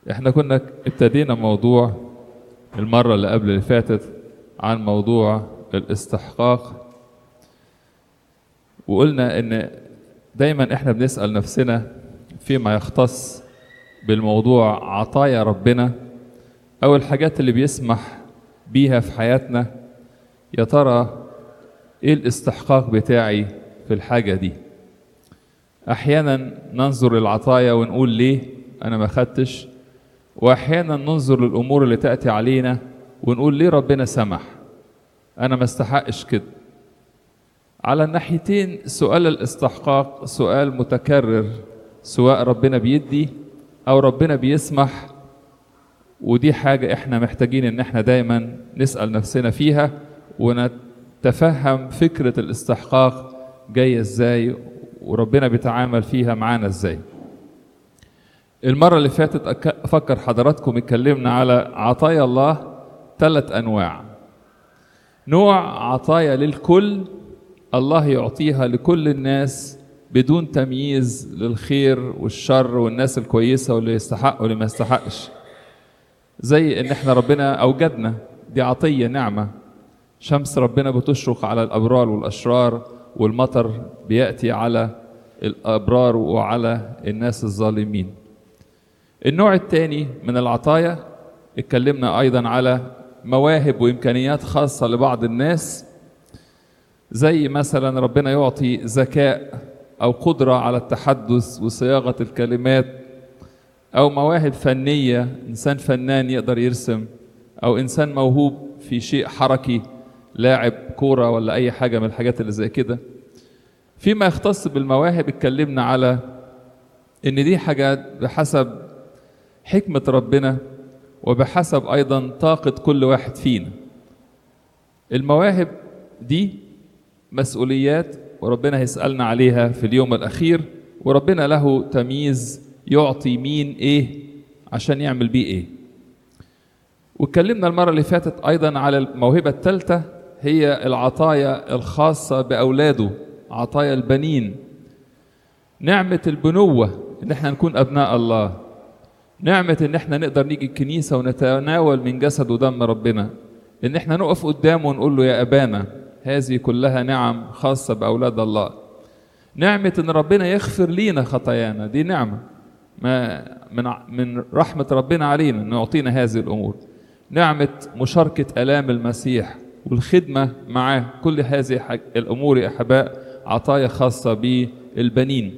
احنا كنا ابتدينا موضوع المرة اللي قبل اللي فاتت عن موضوع الاستحقاق وقلنا ان دايما احنا بنسأل نفسنا فيما يختص بالموضوع عطايا ربنا او الحاجات اللي بيسمح بيها في حياتنا يا ترى ايه الاستحقاق بتاعي في الحاجة دي احيانا ننظر للعطايا ونقول ليه انا ما خدتش واحيانا ننظر للامور اللي تاتي علينا ونقول ليه ربنا سمح انا ما استحقش كده على الناحيتين سؤال الاستحقاق سؤال متكرر سواء ربنا بيدي او ربنا بيسمح ودي حاجة احنا محتاجين ان احنا دايما نسأل نفسنا فيها ونتفهم فكرة الاستحقاق جاية ازاي وربنا بيتعامل فيها معانا ازاي المرة اللي فاتت أفكر حضراتكم اتكلمنا على عطايا الله ثلاث أنواع نوع عطايا للكل الله يعطيها لكل الناس بدون تمييز للخير والشر والناس الكويسة واللي يستحق واللي ما يستحقش زي ان احنا ربنا اوجدنا دي عطية نعمة شمس ربنا بتشرق على الابرار والاشرار والمطر بيأتي على الابرار وعلى الناس الظالمين النوع الثاني من العطايا اتكلمنا ايضا على مواهب وامكانيات خاصه لبعض الناس زي مثلا ربنا يعطي ذكاء او قدره على التحدث وصياغه الكلمات او مواهب فنيه انسان فنان يقدر يرسم او انسان موهوب في شيء حركي لاعب كوره ولا اي حاجه من الحاجات اللي زي كده فيما يختص بالمواهب اتكلمنا على ان دي حاجات بحسب حكمة ربنا وبحسب أيضا طاقة كل واحد فينا المواهب دي مسؤوليات وربنا هيسألنا عليها في اليوم الأخير وربنا له تمييز يعطي مين إيه عشان يعمل بيه إيه واتكلمنا المرة اللي فاتت أيضا على الموهبة الثالثة هي العطايا الخاصة بأولاده عطايا البنين نعمة البنوة إن احنا نكون أبناء الله نعمة إن إحنا نقدر نيجي الكنيسة ونتناول من جسد ودم ربنا إن إحنا نقف قدامه ونقول له يا أبانا هذه كلها نعم خاصة بأولاد الله نعمة إن ربنا يغفر لينا خطايانا دي نعمة ما من من رحمة ربنا علينا إنه يعطينا هذه الأمور نعمة مشاركة آلام المسيح والخدمة معاه كل هذه الأمور يا أحباء عطايا خاصة بالبنين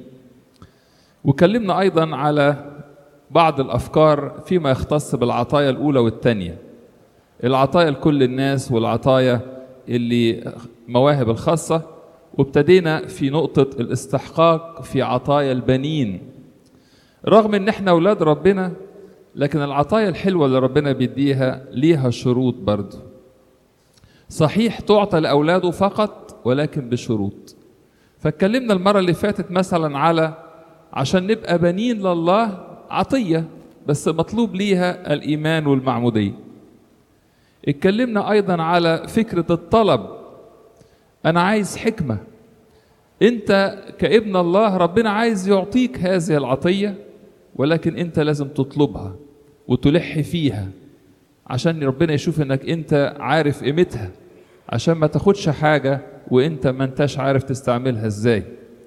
وكلمنا أيضا على بعض الافكار فيما يختص بالعطايا الاولى والثانيه العطايا لكل الناس والعطايا اللي مواهب الخاصه وابتدينا في نقطه الاستحقاق في عطايا البنين رغم ان احنا اولاد ربنا لكن العطايا الحلوه اللي ربنا بيديها ليها شروط برضه صحيح تعطى لاولاده فقط ولكن بشروط فاتكلمنا المره اللي فاتت مثلا على عشان نبقى بنين لله عطية بس مطلوب ليها الإيمان والمعمودية اتكلمنا أيضا على فكرة الطلب أنا عايز حكمة أنت كابن الله ربنا عايز يعطيك هذه العطية ولكن أنت لازم تطلبها وتلح فيها عشان ربنا يشوف انك انت عارف قيمتها عشان ما تاخدش حاجة وانت ما انتش عارف تستعملها ازاي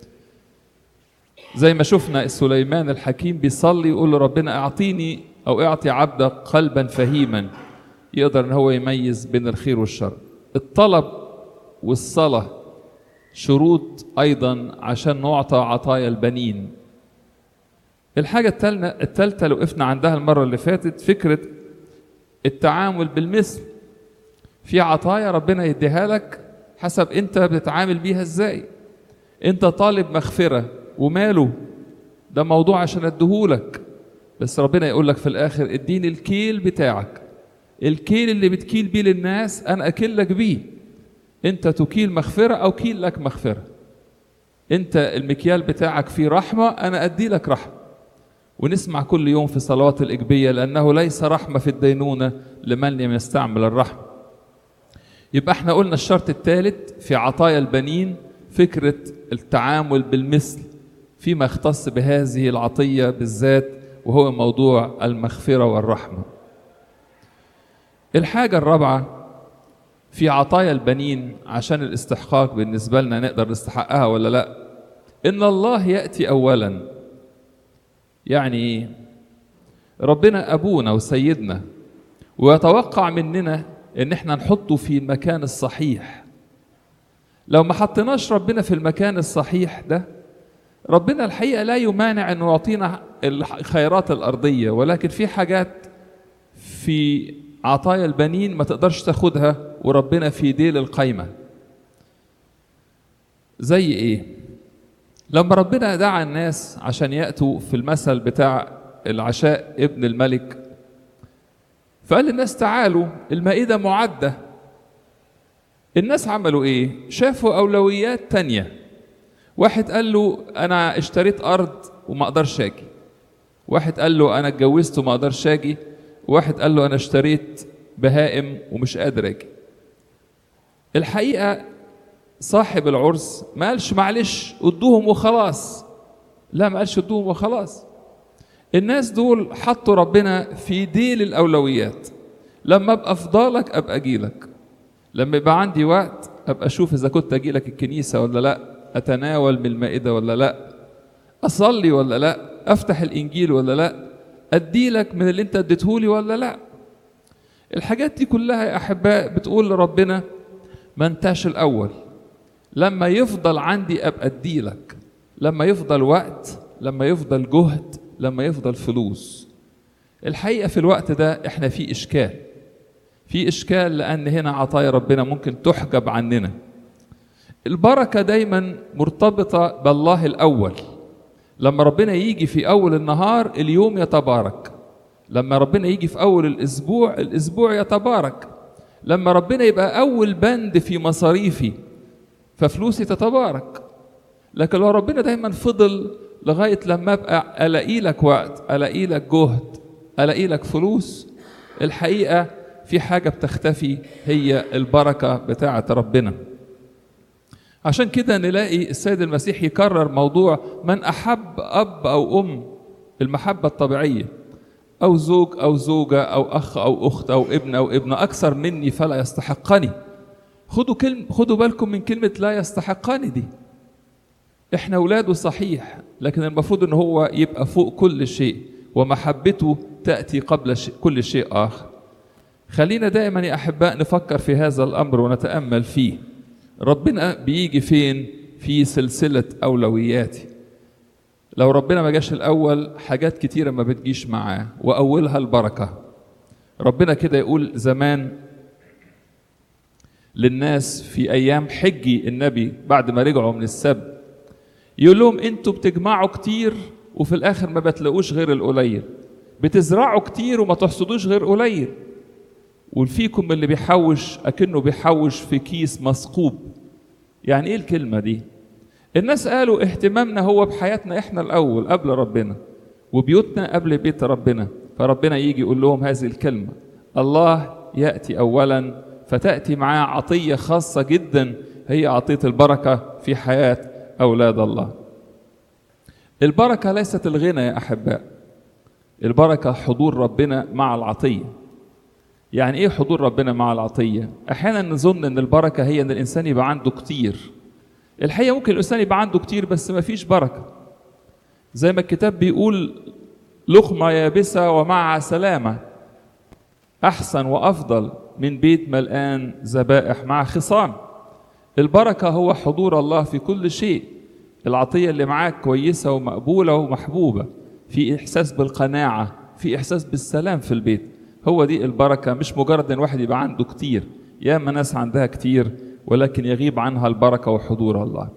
زي ما شفنا سليمان الحكيم بيصلي يقول له ربنا اعطيني او اعطي عبدك قلبا فهيما يقدر ان هو يميز بين الخير والشر الطلب والصلاة شروط ايضا عشان نعطى عطايا البنين الحاجة الثالثة اللي وقفنا عندها المرة اللي فاتت فكرة التعامل بالمثل في عطايا ربنا يديها لك حسب انت بتتعامل بيها ازاي انت طالب مغفره وماله ده موضوع عشان اديهولك بس ربنا يقول لك في الاخر اديني الكيل بتاعك الكيل اللي بتكيل بيه للناس انا اكلك بيه انت تكيل مغفره او كيل لك مغفره انت المكيال بتاعك فيه رحمه انا ادي لك رحمه ونسمع كل يوم في صلوات الاجبيه لانه ليس رحمه في الدينونه لمن لم يستعمل الرحمه يبقى احنا قلنا الشرط الثالث في عطايا البنين فكره التعامل بالمثل فيما يختص بهذه العطيه بالذات وهو موضوع المغفرة والرحمة الحاجة الرابعة في عطايا البنين عشان الاستحقاق بالنسبة لنا نقدر نستحقها ولا لا إن الله يأتي أولا يعني إيه ربنا أبونا وسيدنا ويتوقع مننا إن إحنا نحطه في المكان الصحيح لو ما حطيناش ربنا في المكان الصحيح ده ربنا الحقيقة لا يمانع أنه يعطينا الخيرات الأرضية ولكن في حاجات في عطايا البنين ما تقدرش تاخدها وربنا في ديل القايمة زي إيه؟ لما ربنا دعا الناس عشان يأتوا في المثل بتاع العشاء ابن الملك فقال للناس تعالوا المائدة معدة الناس عملوا ايه شافوا اولويات تانية واحد قال له انا اشتريت ارض وما اقدرش اجي واحد قال له انا اتجوزت وما اقدرش اجي واحد قال له انا اشتريت بهائم ومش قادر اجي الحقيقه صاحب العرس ما قالش معلش ادوهم وخلاص لا ما قالش ادوهم وخلاص الناس دول حطوا ربنا في ديل الاولويات لما ابقى افضلك ابقى اجيلك لما يبقى عندي وقت ابقى اشوف اذا كنت اجي لك الكنيسه ولا لا اتناول من المائده ولا لا اصلي ولا لا افتح الانجيل ولا لا ادي لك من اللي انت اديتهولي ولا لا الحاجات دي كلها يا احباء بتقول لربنا ما انتش الاول لما يفضل عندي ابقى ادي لك لما يفضل وقت لما يفضل جهد لما يفضل فلوس الحقيقه في الوقت ده احنا في اشكال في اشكال لان هنا عطايا ربنا ممكن تحجب عننا البركه دايما مرتبطه بالله الاول لما ربنا يجي في اول النهار اليوم يتبارك لما ربنا يجي في اول الاسبوع الاسبوع يتبارك لما ربنا يبقى اول بند في مصاريفي ففلوسي تتبارك لكن لو ربنا دايما فضل لغايه لما ابقى الاقي لك وقت الاقي لك جهد الاقي لك فلوس الحقيقه في حاجة بتختفي هي البركة بتاعة ربنا عشان كده نلاقي السيد المسيح يكرر موضوع من أحب أب أو أم المحبة الطبيعية أو زوج أو زوجة أو أخ أو أخت أو ابن أو ابنة أكثر مني فلا يستحقني خدوا كلمة خدوا بالكم من كلمة لا يستحقني دي احنا اولاده صحيح لكن المفروض ان هو يبقى فوق كل شيء ومحبته تاتي قبل شيء كل شيء اخر خلينا دائما يا احباء نفكر في هذا الامر ونتامل فيه ربنا بيجي فين في سلسله اولوياتي لو ربنا ما جاش الاول حاجات كتيره ما بتجيش معاه واولها البركه ربنا كده يقول زمان للناس في ايام حجي النبي بعد ما رجعوا من السبت يقول لهم انتوا بتجمعوا كتير وفي الاخر ما بتلاقوش غير القليل بتزرعوا كتير وما تحصدوش غير قليل وفيكم اللي بيحوش اكنه بيحوش في كيس مثقوب يعني ايه الكلمه دي الناس قالوا اهتمامنا هو بحياتنا احنا الاول قبل ربنا وبيوتنا قبل بيت ربنا فربنا يجي يقول لهم هذه الكلمه الله ياتي اولا فتاتي معاه عطيه خاصه جدا هي عطيه البركه في حياه اولاد الله البركه ليست الغنى يا احباء البركه حضور ربنا مع العطيه يعني ايه حضور ربنا مع العطيه احيانا نظن ان البركه هي ان الانسان يبقى عنده كتير الحقيقه ممكن الانسان يبقى عنده كتير بس ما فيش بركه زي ما الكتاب بيقول لقمه يابسه ومعها سلامه احسن وافضل من بيت ملآن ذبائح مع خصام البركه هو حضور الله في كل شيء العطيه اللي معاك كويسه ومقبوله ومحبوبه في احساس بالقناعه في احساس بالسلام في البيت هو دي البركه مش مجرد ان واحد يبقى عنده كتير ياما ناس عندها كتير ولكن يغيب عنها البركه وحضور الله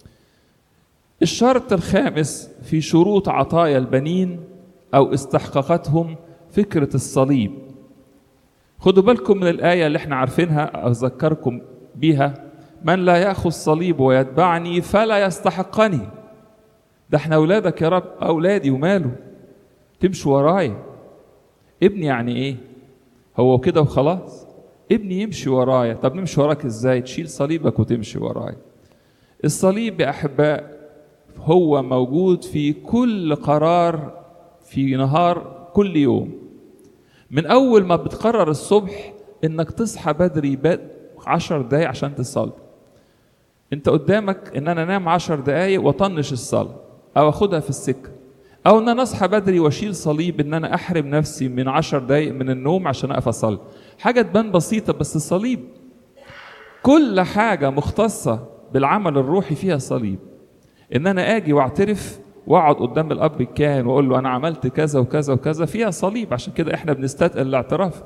الشرط الخامس في شروط عطايا البنين او استحقاقاتهم فكره الصليب خدوا بالكم من الايه اللي احنا عارفينها اذكركم بيها من لا ياخذ صليب ويتبعني فلا يستحقني ده احنا اولادك يا رب اولادي وماله تمشوا ورايا ابني يعني ايه هو كده وخلاص ابني يمشي ورايا طب نمشي وراك ازاي تشيل صليبك وتمشي ورايا الصليب يا احباء هو موجود في كل قرار في نهار كل يوم من اول ما بتقرر الصبح انك تصحى بدري بد عشر دقايق عشان تصلي انت قدامك ان انا انام عشر دقايق واطنش الصلاه او اخدها في السكه او ان انا اصحى بدري واشيل صليب ان انا احرم نفسي من عشر دقايق من النوم عشان اقف اصلي حاجه تبان بسيطه بس الصليب كل حاجه مختصه بالعمل الروحي فيها صليب ان انا اجي واعترف واقعد قدام الاب الكاهن واقول له انا عملت كذا وكذا وكذا فيها صليب عشان كده احنا بنستثقل الاعتراف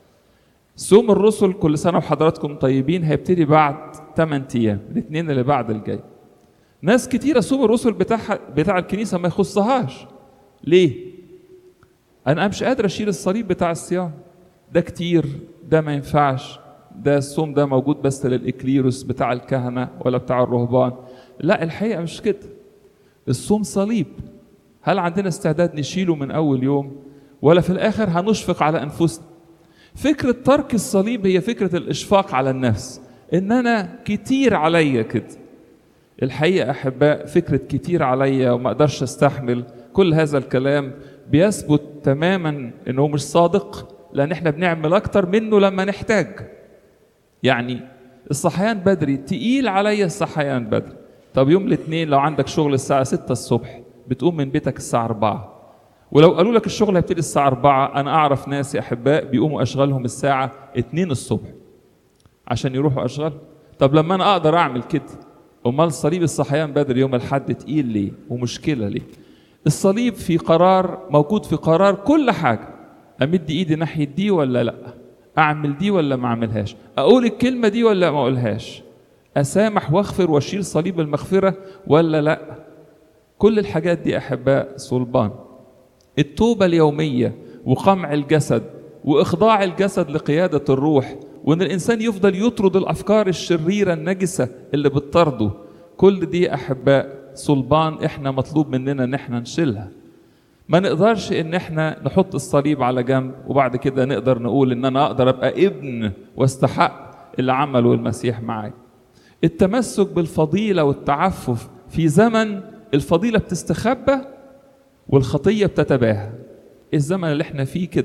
صوم الرسل كل سنه وحضراتكم طيبين هيبتدي بعد 8 ايام الاثنين اللي بعد الجاي ناس كتيرة صوم الرسل بتاع بتاع الكنيسة ما يخصهاش ليه؟ أنا مش قادر أشيل الصليب بتاع الصيام ده كتير ده ما ينفعش ده الصوم ده موجود بس للإكليروس بتاع الكهنة ولا بتاع الرهبان لا الحقيقة مش كده الصوم صليب هل عندنا استعداد نشيله من أول يوم ولا في الآخر هنشفق على أنفسنا فكرة ترك الصليب هي فكرة الإشفاق على النفس إن أنا كتير عليا كده الحقيقة أحباء فكرة كتير عليا وما أقدرش أستحمل كل هذا الكلام بيثبت تماما إنه مش صادق لأن إحنا بنعمل أكتر منه لما نحتاج يعني الصحيان بدري تقيل عليا الصحيان بدري طب يوم الاثنين لو عندك شغل الساعة 6 الصبح بتقوم من بيتك الساعة 4 ولو قالوا لك الشغل هيبتدي الساعة 4 أنا أعرف ناس يا أحباء بيقوموا أشغالهم الساعة 2 الصبح عشان يروحوا أشغال طب لما أنا أقدر أعمل كده امال صليب الصحيان بدري يوم الحد تقيل ليه ومشكله ليه الصليب في قرار موجود في قرار كل حاجه امد ايدي ناحيه دي ولا لا اعمل دي ولا ما اعملهاش اقول الكلمه دي ولا ما اقولهاش اسامح واغفر واشيل صليب المغفره ولا لا كل الحاجات دي احباء صلبان التوبه اليوميه وقمع الجسد واخضاع الجسد لقياده الروح وان الانسان يفضل يطرد الافكار الشريره النجسه اللي بتطرده كل دي احباء صلبان احنا مطلوب مننا ان احنا نشيلها ما نقدرش ان احنا نحط الصليب على جنب وبعد كده نقدر نقول ان انا اقدر ابقى ابن واستحق اللي عمله المسيح معايا التمسك بالفضيله والتعفف في زمن الفضيله بتستخبى والخطيه بتتباهى الزمن اللي احنا فيه كده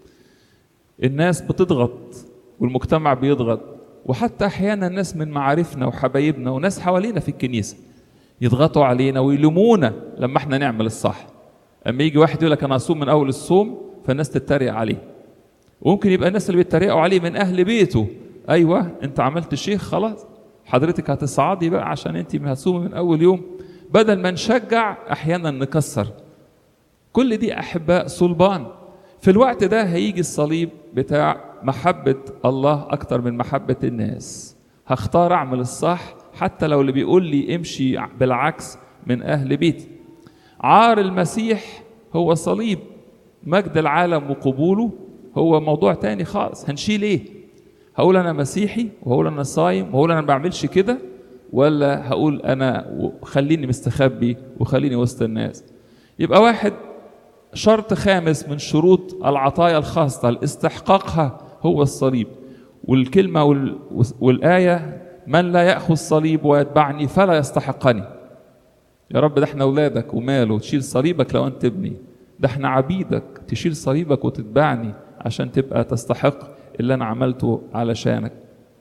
الناس بتضغط والمجتمع بيضغط وحتى احيانا ناس من معارفنا وحبايبنا وناس حوالينا في الكنيسه يضغطوا علينا ويلومونا لما احنا نعمل الصح اما يجي واحد يقول لك انا اصوم من اول الصوم فالناس تتريق عليه وممكن يبقى الناس اللي بيتريقوا عليه من اهل بيته ايوه انت عملت شيخ خلاص حضرتك هتصعدي بقى عشان انت هتصومي من اول يوم بدل ما نشجع احيانا نكسر كل دي احباء صلبان في الوقت ده هيجي الصليب بتاع محبة الله أكتر من محبة الناس هختار أعمل الصح حتى لو اللي بيقول لي امشي بالعكس من أهل بيتي عار المسيح هو صليب مجد العالم وقبوله هو موضوع تاني خالص هنشيل ايه هقول انا مسيحي وهقول انا صايم وهقول انا ما بعملش كده ولا هقول انا خليني مستخبي وخليني وسط الناس يبقى واحد شرط خامس من شروط العطايا الخاصة الاستحقاقها هو الصليب والكلمة وال... والآية من لا يأخذ صليب ويتبعني فلا يستحقني يا رب ده احنا أولادك وماله تشيل صليبك لو أنت ابني ده احنا عبيدك تشيل صليبك وتتبعني عشان تبقى تستحق اللي أنا عملته علشانك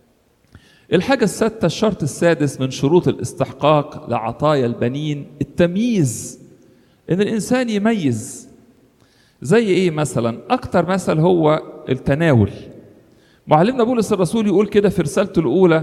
الحاجة السادسة الشرط السادس من شروط الاستحقاق لعطايا البنين التمييز إن الإنسان يميز زي ايه مثلا اكتر مثل هو التناول معلمنا بولس الرسول يقول كده في رسالته الاولى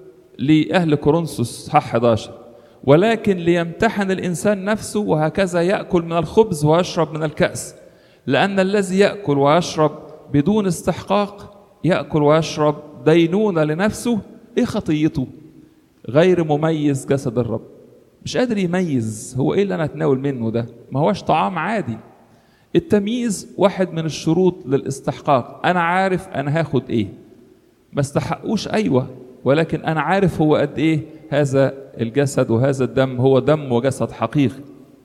لاهل كورنثوس صح 11 ولكن ليمتحن الانسان نفسه وهكذا ياكل من الخبز ويشرب من الكاس لان الذي ياكل ويشرب بدون استحقاق ياكل ويشرب دينونه لنفسه ايه خطيته غير مميز جسد الرب مش قادر يميز هو ايه اللي انا اتناول منه ده ما هوش طعام عادي التمييز واحد من الشروط للاستحقاق انا عارف انا هاخد ايه ما استحقوش ايوه ولكن انا عارف هو قد ايه هذا الجسد وهذا الدم هو دم وجسد حقيقي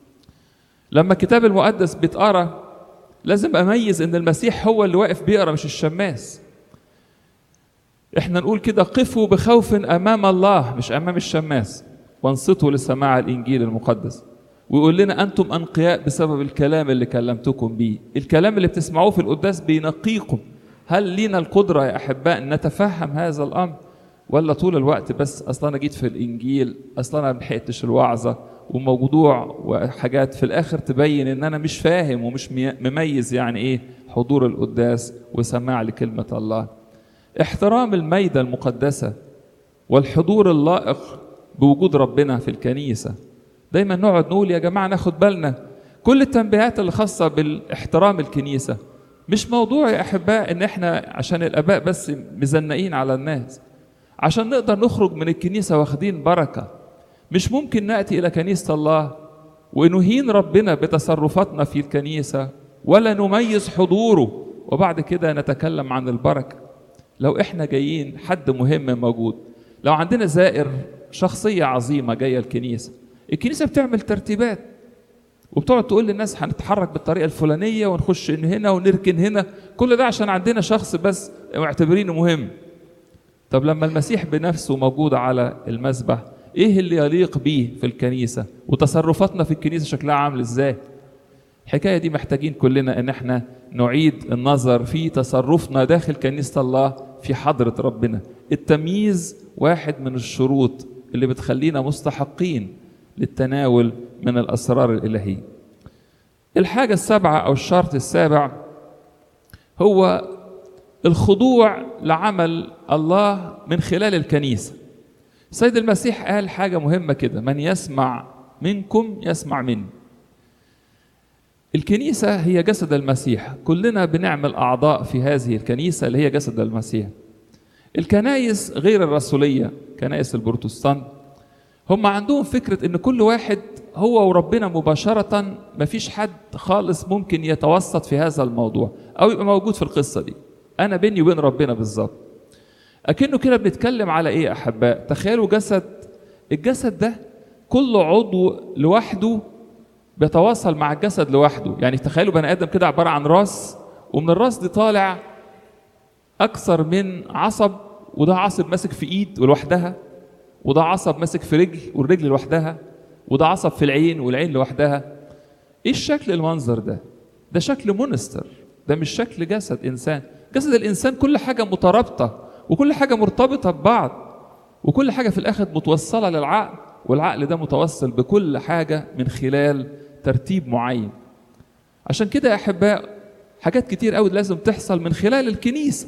لما الكتاب المقدس بيتقرا لازم اميز ان المسيح هو اللي واقف بيقرا مش الشماس احنا نقول كده قفوا بخوف امام الله مش امام الشماس وانصتوا لسماع الانجيل المقدس ويقول لنا انتم انقياء بسبب الكلام اللي كلمتكم بيه الكلام اللي بتسمعوه في القداس بينقيكم هل لينا القدره يا احباء ان نتفهم هذا الامر ولا طول الوقت بس اصلا انا جيت في الانجيل اصلا انا ما لحقتش الوعظه وموضوع وحاجات في الاخر تبين ان انا مش فاهم ومش مميز يعني ايه حضور القداس وسماع لكلمه الله احترام الميدة المقدسة والحضور اللائق بوجود ربنا في الكنيسة دايما نقعد نقول يا جماعة ناخد بالنا كل التنبيهات اللي خاصة بالاحترام الكنيسة مش موضوع يا أحباء إن إحنا عشان الآباء بس مزنقين على الناس عشان نقدر نخرج من الكنيسة واخدين بركة مش ممكن نأتي إلى كنيسة الله ونهين ربنا بتصرفاتنا في الكنيسة ولا نميز حضوره وبعد كده نتكلم عن البركة لو احنا جايين حد مهم موجود لو عندنا زائر شخصية عظيمة جاية الكنيسة الكنيسة بتعمل ترتيبات وبتقعد تقول للناس هنتحرك بالطريقة الفلانية ونخش من هنا ونركن هنا كل ده عشان عندنا شخص بس معتبرينه مهم طب لما المسيح بنفسه موجود على المسبح ايه اللي يليق بيه في الكنيسة وتصرفاتنا في الكنيسة شكلها عامل ازاي الحكاية دي محتاجين كلنا ان احنا نعيد النظر في تصرفنا داخل كنيسة الله في حضرة ربنا التمييز واحد من الشروط اللي بتخلينا مستحقين للتناول من الأسرار الإلهية الحاجة السابعة أو الشرط السابع هو الخضوع لعمل الله من خلال الكنيسة السيد المسيح قال حاجة مهمة كده من يسمع منكم يسمع مني الكنيسة هي جسد المسيح كلنا بنعمل أعضاء في هذه الكنيسة اللي هي جسد المسيح الكنايس غير الرسولية كنائس البروتستانت هم عندهم فكرة إن كل واحد هو وربنا مباشرة مفيش حد خالص ممكن يتوسط في هذا الموضوع أو يبقى موجود في القصة دي أنا بيني وبين ربنا بالظبط أكنه كده بنتكلم على إيه يا أحباء تخيلوا جسد الجسد ده كل عضو لوحده بيتواصل مع الجسد لوحده يعني تخيلوا بني ادم كده عباره عن راس ومن الراس دي طالع اكثر من عصب وده عصب ماسك في ايد ولوحدها وده عصب ماسك في رجل والرجل لوحدها وده عصب في العين والعين لوحدها ايه الشكل المنظر ده ده شكل مونستر ده مش شكل جسد انسان جسد الانسان كل حاجه مترابطه وكل حاجه مرتبطه ببعض وكل حاجه في الاخر متوصله للعقل والعقل ده متوصل بكل حاجه من خلال ترتيب معين عشان كده يا احباء حاجات كتير قوي لازم تحصل من خلال الكنيسه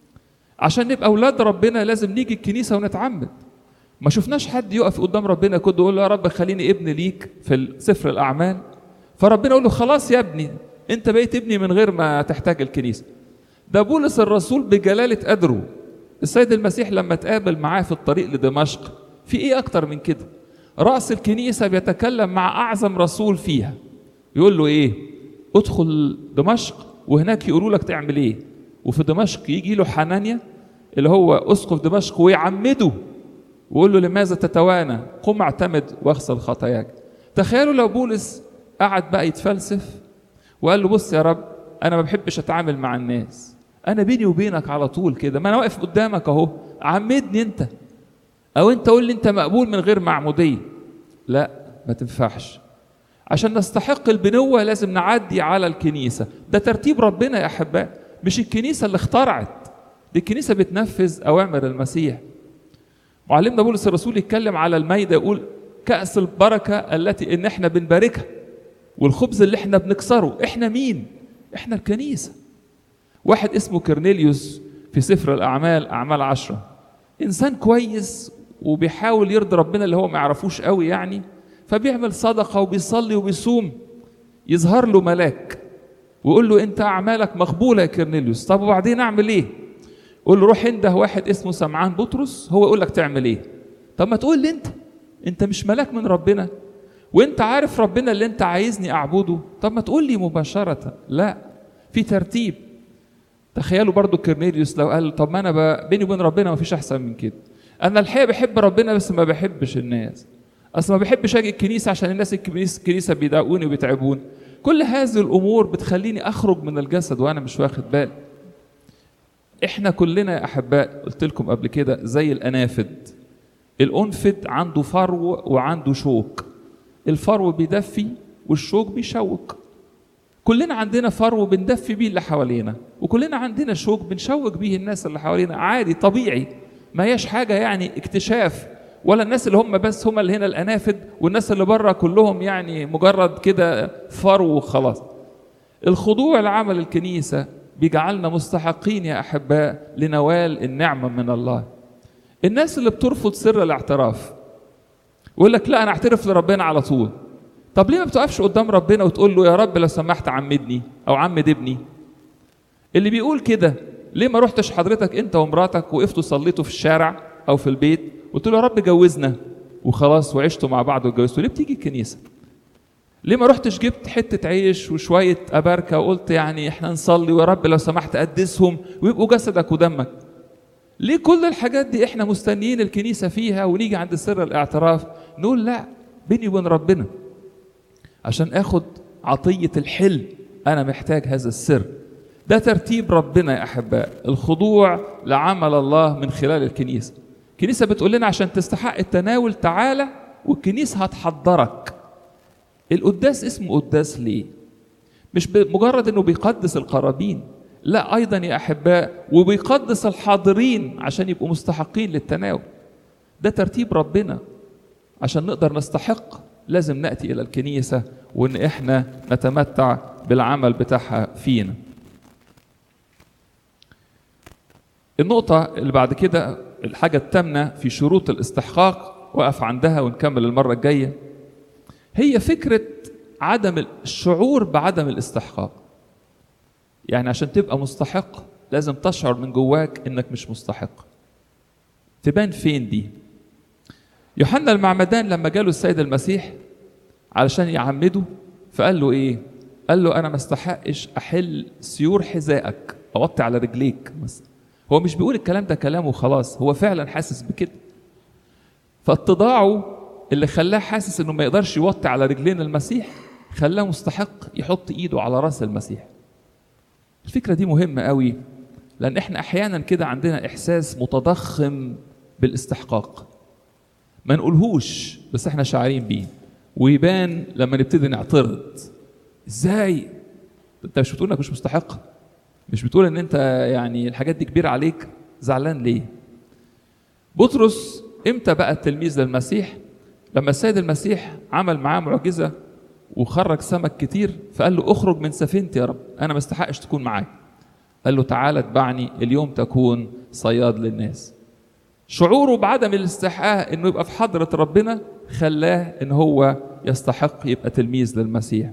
عشان نبقى اولاد ربنا لازم نيجي الكنيسه ونتعمد ما شفناش حد يقف قدام ربنا كده يقول له يا رب خليني ابن ليك في سفر الاعمال فربنا يقول له خلاص يا ابني انت بقيت ابني من غير ما تحتاج الكنيسه ده بولس الرسول بجلاله قدره السيد المسيح لما تقابل معاه في الطريق لدمشق في ايه اكتر من كده راس الكنيسه بيتكلم مع اعظم رسول فيها يقول له ايه ادخل دمشق وهناك يقولوا لك تعمل ايه وفي دمشق يجي له حنانيا اللي هو اسقف دمشق ويعمده ويقول له لماذا تتوانى قم اعتمد واغسل خطاياك تخيلوا لو بولس قعد بقى يتفلسف وقال له بص يا رب انا ما بحبش اتعامل مع الناس انا بيني وبينك على طول كده ما انا واقف قدامك اهو عمدني انت او انت قول لي انت مقبول من غير معموديه لا ما تنفعش عشان نستحق البنوة لازم نعدي على الكنيسة ده ترتيب ربنا يا أحباء مش الكنيسة اللي اخترعت دي الكنيسة بتنفذ أوامر المسيح معلمنا بولس الرسول يتكلم على الميدة يقول كأس البركة التي إن إحنا بنباركها والخبز اللي إحنا بنكسره إحنا مين؟ إحنا الكنيسة واحد اسمه كرنيليوس في سفر الأعمال أعمال عشرة إنسان كويس وبيحاول يرضي ربنا اللي هو ما يعرفوش قوي يعني فبيعمل صدقة وبيصلي وبيصوم يظهر له ملاك ويقول له انت اعمالك مقبوله يا كرنيليوس طب وبعدين اعمل ايه قول له روح انده واحد اسمه سمعان بطرس هو يقول لك تعمل ايه طب ما تقول لي انت انت مش ملاك من ربنا وانت عارف ربنا اللي انت عايزني اعبده طب ما تقول لي مباشره لا في ترتيب تخيلوا برضو كرنيليوس لو قال طب ما انا بيني وبين ربنا ما فيش احسن من كده انا الحقيقه بحب ربنا بس ما بحبش الناس اصل ما بحبش اجي الكنيسه عشان الناس الكنيسه بيضايقوني وبيتعبوني كل هذه الامور بتخليني اخرج من الجسد وانا مش واخد بالي احنا كلنا يا احباء قلت لكم قبل كده زي الانافد الانفد عنده فرو وعنده شوك الفرو بيدفي والشوك بيشوك كلنا عندنا فرو بندفي بيه اللي حوالينا وكلنا عندنا شوك بنشوك بيه الناس اللي حوالينا عادي طبيعي ما هياش حاجة يعني اكتشاف ولا الناس اللي هم بس هم اللي هنا الأنافد والناس اللي بره كلهم يعني مجرد كده فرو وخلاص الخضوع لعمل الكنيسة بيجعلنا مستحقين يا أحباء لنوال النعمة من الله الناس اللي بترفض سر الاعتراف ويقول لك لا أنا أعترف لربنا على طول طب ليه ما بتقفش قدام ربنا وتقول له يا رب لو سمحت عمدني أو عمد ابني اللي بيقول كده ليه ما رحتش حضرتك انت ومراتك وقفتوا صليتوا في الشارع او في البيت قلت له يا رب جوزنا وخلاص وعشتوا مع بعض واتجوزتوا ليه بتيجي الكنيسه ليه ما رحتش جبت حته عيش وشويه اباركه وقلت يعني احنا نصلي ويا رب لو سمحت قدسهم ويبقوا جسدك ودمك ليه كل الحاجات دي احنا مستنيين الكنيسه فيها ونيجي عند سر الاعتراف نقول لا بيني وبين ربنا عشان اخد عطيه الحل انا محتاج هذا السر ده ترتيب ربنا يا احباء الخضوع لعمل الله من خلال الكنيسه الكنيسه بتقول لنا عشان تستحق التناول تعالى والكنيسه هتحضرك القداس اسمه قداس ليه مش مجرد انه بيقدس القرابين لا ايضا يا احباء وبيقدس الحاضرين عشان يبقوا مستحقين للتناول ده ترتيب ربنا عشان نقدر نستحق لازم ناتي الى الكنيسه وان احنا نتمتع بالعمل بتاعها فينا النقطة اللي بعد كده الحاجة الثامنة في شروط الاستحقاق وقف عندها ونكمل المرة الجاية هي فكرة عدم الشعور بعدم الاستحقاق يعني عشان تبقى مستحق لازم تشعر من جواك انك مش مستحق تبان فين دي يوحنا المعمدان لما جاله السيد المسيح علشان يعمده فقال له ايه قال له انا ما استحقش احل سيور حذائك اوطي على رجليك مثلا هو مش بيقول الكلام ده كلام وخلاص هو فعلا حاسس بكده فاتضاعه اللي خلاه حاسس انه ما يقدرش يوطي على رجلين المسيح خلاه مستحق يحط ايده على راس المسيح الفكره دي مهمه قوي لان احنا احيانا كده عندنا احساس متضخم بالاستحقاق ما نقولهوش بس احنا شاعرين بيه ويبان لما نبتدي نعترض ازاي انت مش بتقول انك مش مستحق مش بتقول ان انت يعني الحاجات دي كبيره عليك زعلان ليه بطرس امتى بقى التلميذ للمسيح لما السيد المسيح عمل معاه معجزه وخرج سمك كتير فقال له اخرج من سفينتي يا رب انا ما استحقش تكون معاك قال له تعالى اتبعني اليوم تكون صياد للناس شعوره بعدم الاستحقاق انه يبقى في حضره ربنا خلاه ان هو يستحق يبقى تلميذ للمسيح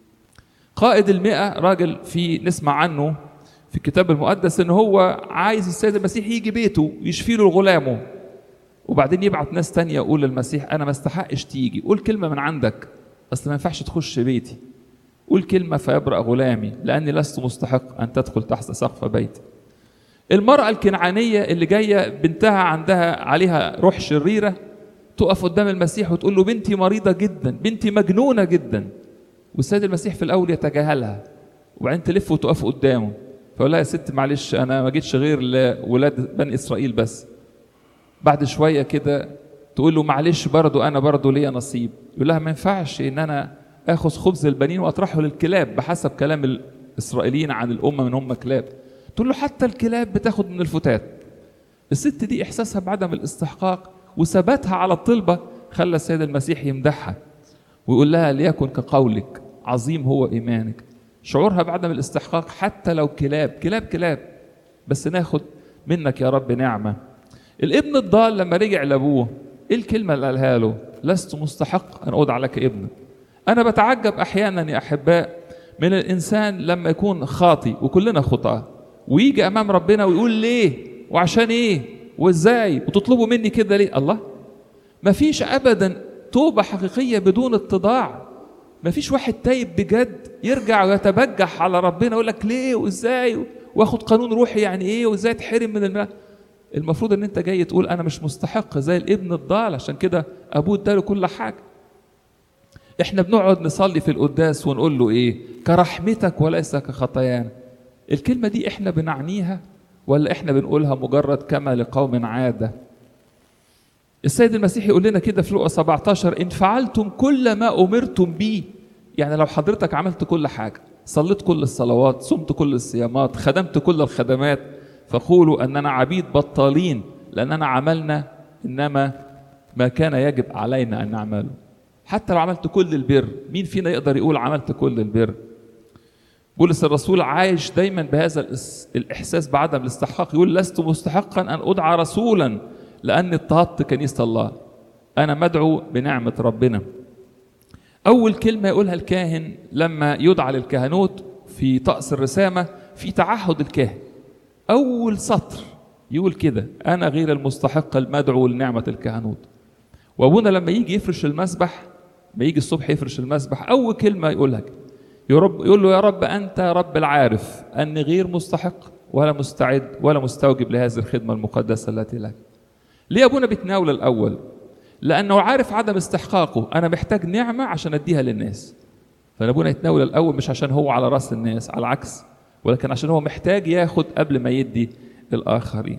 قائد المئة راجل في نسمع عنه في الكتاب المقدس ان هو عايز السيد المسيح يجي بيته يشفي له غلامه وبعدين يبعت ناس تانية يقول للمسيح انا ما استحقش تيجي قول كلمة من عندك اصل ما ينفعش تخش بيتي قول كلمة فيبرأ غلامي لأني لست مستحق أن تدخل تحت سقف بيتي المرأة الكنعانية اللي جاية بنتها عندها عليها روح شريرة تقف قدام المسيح وتقول له بنتي مريضة جدا بنتي مجنونة جدا والسيد المسيح في الأول يتجاهلها وبعدين تلف وتقف قدامه فيقول لها يا ست معلش أنا ما جيتش غير لولاد بني إسرائيل بس بعد شوية كده تقول له معلش برضو أنا برضو ليا نصيب يقول لها ما ينفعش إن أنا آخذ خبز البنين وأطرحه للكلاب بحسب كلام الإسرائيليين عن الأمة من هم كلاب تقول له حتى الكلاب بتاخد من الفتات الست دي إحساسها بعدم الاستحقاق وثباتها على الطلبة خلى السيد المسيح يمدحها ويقول لها ليكن كقولك عظيم هو إيمانك شعورها بعدم الاستحقاق حتى لو كلاب كلاب كلاب بس ناخد منك يا رب نعمة الابن الضال لما رجع لأبوه إيه الكلمة اللي قالها له لست مستحق أن أدعى لك ابنك أنا بتعجب أحيانا يا أحباء من الإنسان لما يكون خاطي وكلنا خطأ ويجي أمام ربنا ويقول ليه وعشان إيه وإزاي وتطلبوا مني كده ليه الله ما فيش أبدا توبة حقيقية بدون اتضاع ما فيش واحد تايب بجد يرجع ويتبجح على ربنا يقول لك ليه وإزاي واخد قانون روحي يعني إيه وإزاي اتحرم من الماء المفروض ان انت جاي تقول انا مش مستحق زي الابن الضال عشان كده ابوه اداله كل حاجه احنا بنقعد نصلي في القداس ونقول له ايه كرحمتك وليس كخطايانا الكلمه دي احنا بنعنيها ولا احنا بنقولها مجرد كما لقوم عاده السيد المسيح يقول لنا كده في لقا 17 ان فعلتم كل ما امرتم به يعني لو حضرتك عملت كل حاجه صليت كل الصلوات صمت كل الصيامات خدمت كل الخدمات فقولوا اننا عبيد بطالين لاننا عملنا انما ما كان يجب علينا ان نعمله حتى لو عملت كل البر مين فينا يقدر يقول عملت كل البر بولس الرسول عايش دايما بهذا الإس- الاحساس بعدم الاستحقاق يقول لست مستحقا ان ادعى رسولا لاني اضطهدت كنيسه الله انا مدعو بنعمه ربنا اول كلمه يقولها الكاهن لما يدعى للكهنوت في طقس الرسامه في تعهد الكاهن اول سطر يقول كده انا غير المستحق المدعو لنعمه الكهنوت وابونا لما يجي يفرش المسبح ما يجي الصبح يفرش المسبح اول كلمه يقولها كده يا رب يقول له يا رب انت رب العارف اني غير مستحق ولا مستعد ولا مستوجب لهذه الخدمه المقدسه التي لك ليه ابونا بيتناول الاول لانه عارف عدم استحقاقه انا محتاج نعمه عشان اديها للناس فابونا يتناول الاول مش عشان هو على راس الناس على العكس ولكن عشان هو محتاج ياخد قبل ما يدي الاخرين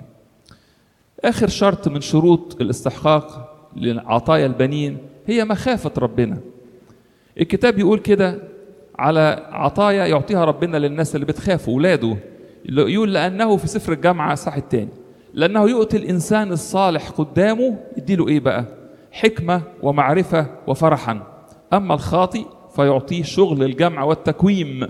اخر شرط من شروط الاستحقاق لعطايا البنين هي مخافه ربنا الكتاب يقول كده على عطايا يعطيها ربنا للناس اللي بتخافه ولاده يقول لانه في سفر الجامعه صح التاني لانه يؤتي الانسان الصالح قدامه يديله ايه بقى حكمه ومعرفه وفرحا اما الخاطئ فيعطيه شغل الجمع والتكويم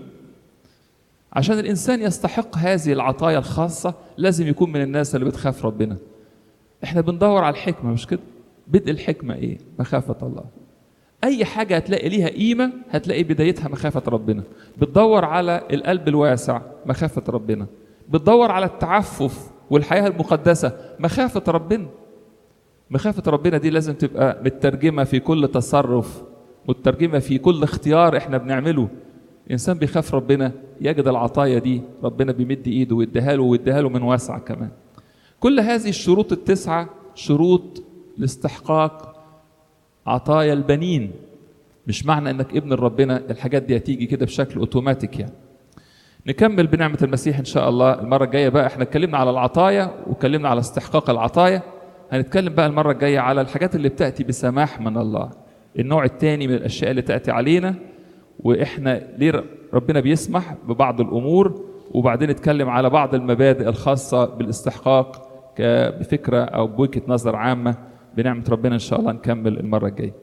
عشان الانسان يستحق هذه العطايا الخاصه لازم يكون من الناس اللي بتخاف ربنا احنا بندور على الحكمه مش كده بدء الحكمه ايه مخافه الله اي حاجه هتلاقي ليها قيمه هتلاقي بدايتها مخافه ربنا بتدور على القلب الواسع مخافه ربنا بتدور على التعفف والحياه المقدسه مخافه ربنا مخافه ربنا دي لازم تبقى مترجمه في كل تصرف مترجمه في كل اختيار احنا بنعمله الانسان بيخاف ربنا يجد العطايا دي ربنا بيمد ايده ويديها له ويديها له من واسع كمان كل هذه الشروط التسعه شروط لاستحقاق عطايا البنين مش معنى انك ابن ربنا الحاجات دي هتيجي كده بشكل اوتوماتيك يعني نكمل بنعمه المسيح ان شاء الله المره الجايه بقى احنا اتكلمنا على العطايا واتكلمنا على استحقاق العطايا هنتكلم بقى المره الجايه على الحاجات اللي بتاتي بسماح من الله النوع الثاني من الاشياء اللي تاتي علينا واحنا ليه ربنا بيسمح ببعض الامور وبعدين نتكلم على بعض المبادئ الخاصه بالاستحقاق بفكره او بوجهه نظر عامه بنعمه ربنا ان شاء الله نكمل المره الجايه